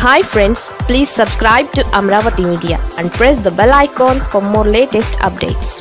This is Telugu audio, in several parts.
hi friends please subscribe to Amaravati media and press the bell icon for more latest updates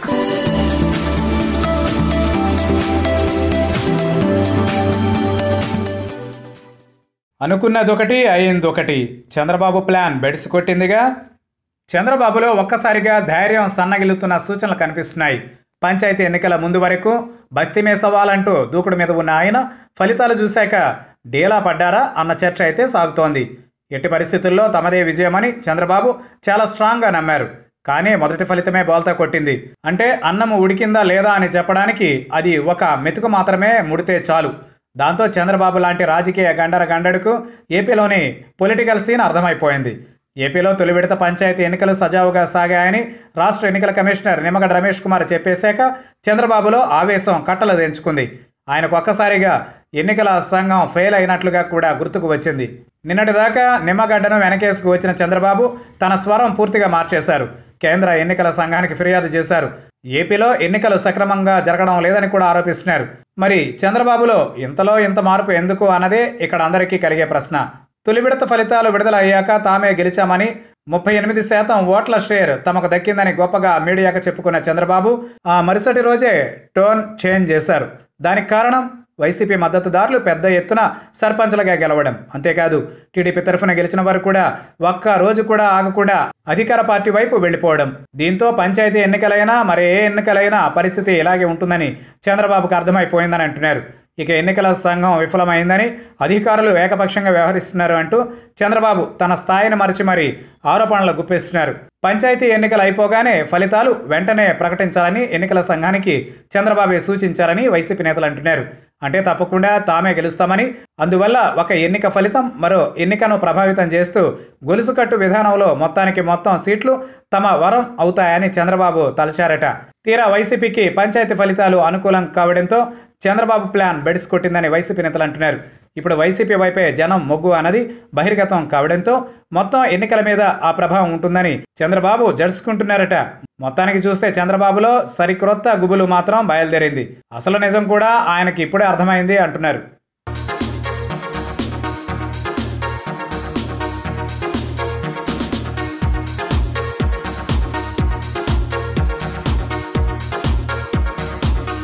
అనుకున్నదొకటి అయిందొకటి చంద్రబాబు ప్లాన్ బెడిసి కొట్టిందిగా చంద్రబాబులో ఒక్కసారిగా ధైర్యం సన్నగిలుతున్న సూచనలు కనిపిస్తున్నాయి పంచాయతీ ఎన్నికల ముందు వరకు బస్తీమే సవాలంటూ దూకుడు మీద ఉన్న ఆయన ఫలితాలు చూశాక డీలా పడ్డారా అన్న చర్చ అయితే సాగుతోంది ఎట్టి పరిస్థితుల్లో తమదే విజయమని చంద్రబాబు చాలా స్ట్రాంగ్గా నమ్మారు కానీ మొదటి ఫలితమే బోల్తా కొట్టింది అంటే అన్నము ఉడికిందా లేదా అని చెప్పడానికి అది ఒక మెతుకు మాత్రమే ముడితే చాలు దాంతో చంద్రబాబు లాంటి రాజకీయ గండర గండడుకు ఏపీలోని పొలిటికల్ సీన్ అర్థమైపోయింది ఏపీలో తొలి విడత పంచాయతీ ఎన్నికలు సజావుగా సాగాయని రాష్ట్ర ఎన్నికల కమిషనర్ నిమ్మగడ్డ రమేష్ కుమార్ చెప్పేశాక చంద్రబాబులో ఆవేశం కట్టలు తెంచుకుంది ఆయనకు ఒక్కసారిగా ఎన్నికల సంఘం ఫెయిల్ అయినట్లుగా కూడా గుర్తుకు వచ్చింది నిన్నటిదాకా నిమ్మగడ్డను వెనకేసుకు వచ్చిన చంద్రబాబు తన స్వరం పూర్తిగా మార్చేశారు కేంద్ర ఎన్నికల సంఘానికి ఫిర్యాదు చేశారు ఏపీలో ఎన్నికలు సక్రమంగా జరగడం లేదని కూడా ఆరోపిస్తున్నారు మరి చంద్రబాబులో ఇంతలో ఇంత మార్పు ఎందుకు అన్నదే ఇక్కడ అందరికీ కలిగే ప్రశ్న తొలి విడత ఫలితాలు విడుదల అయ్యాక తామే గెలిచామని ముప్పై ఎనిమిది శాతం ఓట్ల షేర్ తమకు దక్కిందని గొప్పగా మీడియాకు చెప్పుకున్న చంద్రబాబు ఆ మరుసటి రోజే టోన్ చేంజ్ చేశారు దానికి కారణం వైసీపీ మద్దతుదారులు పెద్ద ఎత్తున సర్పంచ్లుగా గెలవడం అంతేకాదు టీడీపీ తరఫున గెలిచిన వారు కూడా ఒక్క రోజు కూడా ఆగకుండా అధికార పార్టీ వైపు వెళ్ళిపోవడం దీంతో పంచాయతీ ఎన్నికలైనా మరి ఏ ఎన్నికలైనా పరిస్థితి ఇలాగే ఉంటుందని చంద్రబాబుకు అర్థమైపోయిందని అంటున్నారు ఇక ఎన్నికల సంఘం విఫలమైందని అధికారులు ఏకపక్షంగా వ్యవహరిస్తున్నారు అంటూ చంద్రబాబు తన స్థాయిని మరిచి మరీ ఆరోపణలు గుప్పిస్తున్నారు పంచాయతీ ఎన్నికలు అయిపోగానే ఫలితాలు వెంటనే ప్రకటించాలని ఎన్నికల సంఘానికి చంద్రబాబు సూచించారని వైసీపీ నేతలు అంటున్నారు అంటే తప్పకుండా తామే గెలుస్తామని అందువల్ల ఒక ఎన్నిక ఫలితం మరో ఎన్నికను ప్రభావితం చేస్తూ గొలుసుకట్టు విధానంలో మొత్తానికి మొత్తం సీట్లు తమ వరం అవుతాయని చంద్రబాబు తలచారట తీరా వైసీపీకి పంచాయతీ ఫలితాలు అనుకూలం కావడంతో చంద్రబాబు ప్లాన్ బెడిసి కొట్టిందని వైసీపీ నేతలు అంటున్నారు ఇప్పుడు వైసీపీ వైపే జనం మొగ్గు అన్నది బహిర్గతం కావడంతో మొత్తం ఎన్నికల మీద ఆ ప్రభావం ఉంటుందని చంద్రబాబు జడుచుకుంటున్నారట మొత్తానికి చూస్తే చంద్రబాబులో సరికొత్త గుబులు మాత్రం బయలుదేరింది అసలు నిజం కూడా ఆయనకి ఇప్పుడే అర్థమైంది అంటున్నారు